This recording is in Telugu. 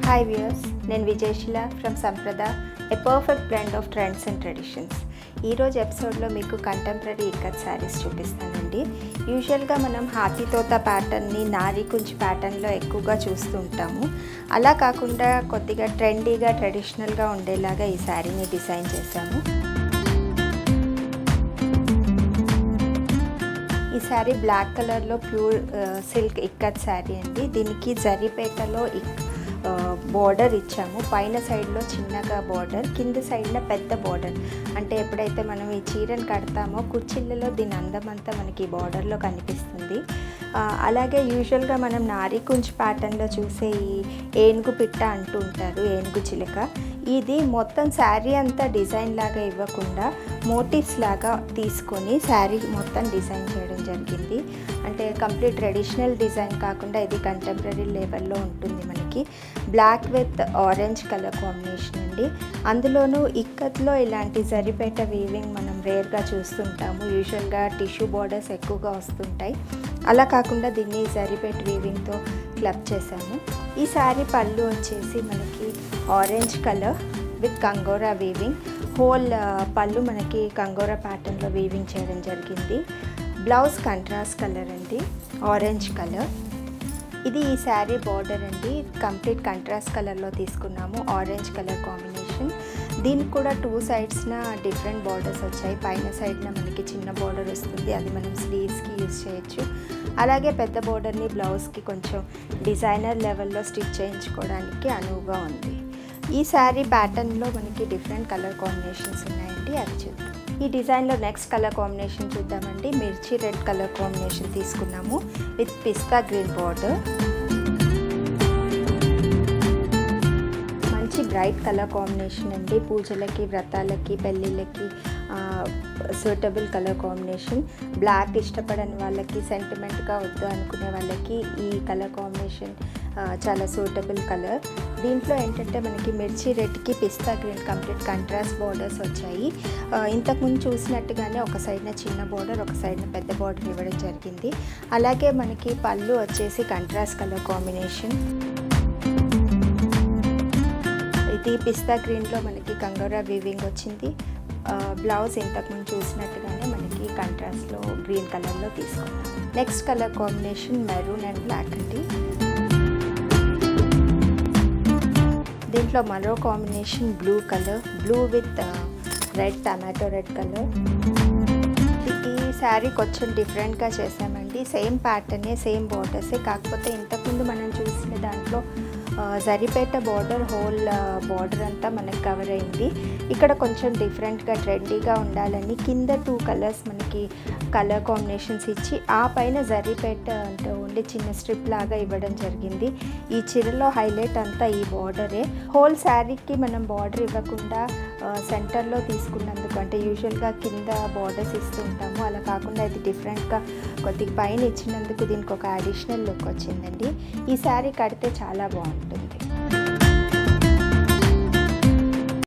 హాయ్ వ్యూయర్స్ నేను Vijayashila from Sampradha a perfect blend of trends and traditions ఈరోజు ఎపిసోడ్లో మీకు కంటెంపరీ ఇక్కత్ శారీస్ చూపిస్తానండి యూజువల్గా మనం హాతీతోత ప్యాటర్న్ని నారీ కుంచి ప్యాటర్న్లో ఎక్కువగా చూస్తూ ఉంటాము అలా కాకుండా కొద్దిగా ట్రెండీగా ట్రెడిషనల్గా ఉండేలాగా ఈ శారీని డిజైన్ చేశాము ఈ శారీ బ్లాక్ కలర్లో ప్యూర్ సిల్క్ ఇక్కత్ శారీ అండి దీనికి జరీపేటలో ఇక్ బోర్డర్ ఇచ్చాము పైన సైడ్లో చిన్నగా బోర్డర్ కింద సైడ్లో పెద్ద బోర్డర్ అంటే ఎప్పుడైతే మనం ఈ చీరను కడతామో కుచ్చిళ్ళలో దీని అందమంతా మనకి ఈ బోర్డర్లో కనిపిస్తుంది అలాగే యూజువల్గా మనం నారీ కుంచ్ ప్యాటర్న్లో చూసే ఈ ఏనుగు పిట్ట అంటూ ఉంటారు ఏనుగు చిలుక ఇది మొత్తం శారీ అంతా డిజైన్ లాగా ఇవ్వకుండా మోటివ్స్ లాగా తీసుకొని శారీ మొత్తం డిజైన్ చేయడం జరిగింది అంటే కంప్లీట్ ట్రెడిషనల్ డిజైన్ కాకుండా ఇది కంటెంపరీ లెవెల్లో ఉంటుంది మనకి black with orange colour combination అండి అందులోనూ ఇక్కత్లో ఇలాంటి జరిపేట వీవింగ్ మనం రేర్గా చూస్తుంటాము యూజువల్గా టిష్యూ బార్డర్స్ ఎక్కువగా వస్తుంటాయి అలా కాకుండా దీన్ని జరిపేట వీవింగ్తో క్లబ్ చేశాము ఈ శారీ పళ్ళు వచ్చేసి మనకి orange colour with Kangora weaving whole పళ్ళు మనకి కంగోరా ప్యాటర్న్లో వీవింగ్ చేయడం జరిగింది బ్లౌజ్ కంట్రాస్ట్ కలర్ అండి ఆరెంజ్ కలర్ ఇది ఈ శారీ బార్డర్ అండి కంప్లీట్ కంట్రాస్ట్ కలర్లో తీసుకున్నాము ఆరెంజ్ కలర్ కాంబినేషన్ దీనికి కూడా టూ సైడ్స్న డిఫరెంట్ బార్డర్స్ వచ్చాయి పైన సైడ్న మనకి చిన్న బార్డర్ వస్తుంది అది మనం స్లీవ్స్కి యూజ్ చేయొచ్చు అలాగే పెద్ద బార్డర్ని బ్లౌజ్కి కొంచెం డిజైనర్ లెవెల్లో స్టిచ్ చేయించుకోవడానికి అనువుగా ఉంది ఈ శారీ ప్యాటర్న్లో మనకి డిఫరెంట్ కలర్ కాంబినేషన్స్ ఉన్నాయండి అవి చూద్దాం ఈ డిజైన్లో నెక్స్ట్ కలర్ కాంబినేషన్ చూద్దామండి మిర్చి రెడ్ కలర్ కాంబినేషన్ తీసుకున్నాము విత్ పిస్తా గ్రీన్ బార్డర్ మంచి బ్రైట్ కలర్ కాంబినేషన్ అండి పూజలకి వ్రతాలకి పెళ్ళిళ్ళకి సూటబుల్ కలర్ కాంబినేషన్ బ్లాక్ ఇష్టపడని వాళ్ళకి సెంటిమెంట్గా వద్దు అనుకునే వాళ్ళకి ఈ కలర్ కాంబినేషన్ చాలా సూటబుల్ కలర్ దీంట్లో ఏంటంటే మనకి మిర్చి రెడ్కి పిస్తా గ్రీన్ కంప్లీట్ కంట్రాస్ట్ బార్డర్స్ వచ్చాయి ఇంతకుముందు చూసినట్టుగానే ఒక సైడ్న చిన్న బార్డర్ ఒక సైడ్న పెద్ద బార్డర్ ఇవ్వడం జరిగింది అలాగే మనకి పళ్ళు వచ్చేసి కంట్రాస్ట్ కలర్ కాంబినేషన్ ఇది పిస్తా గ్రీన్లో మనకి కంగోరా వీవింగ్ వచ్చింది బ్లౌజ్ ఇంతకుముందు చూసినట్టుగానే మనకి కంట్రాస్ట్లో గ్రీన్ కలర్లో తీసుకున్నాం next colour combination maroon and black అండి దీంట్లో మరో combination blue colour blue with red tomato red colour ఈ శారీ కొంచెం డిఫరెంట్గా చేసామండి సేమ్ ప్యాటర్నే సేమ్ బార్డర్సే కాకపోతే ఇంతకుముందు మనం చూసిన దాంట్లో జరిపేట బార్డర్ హోల్ బార్డర్ అంతా మనకి కవర్ అయింది ఇక్కడ కొంచెం డిఫరెంట్గా ట్రెండీగా ఉండాలని కింద టూ కలర్స్ మనకి కలర్ కాంబినేషన్స్ ఇచ్చి ఆ పైన జరిపేట అంటే ఓన్లీ చిన్న స్ట్రిప్ లాగా ఇవ్వడం జరిగింది ఈ చీరలో హైలైట్ అంతా ఈ బార్డరే హోల్ శారీకి మనం బార్డర్ ఇవ్వకుండా సెంటర్లో తీసుకున్నందుకు అంటే యూజువల్గా కింద బార్డర్స్ ఇస్తూ ఉంటాము అలా కాకుండా ఇది డిఫరెంట్గా కొద్దిగా పైన ఇచ్చినందుకు దీనికి ఒక అడిషనల్ లుక్ వచ్చిందండి ఈ శారీ కడితే చాలా బాగుంటుంది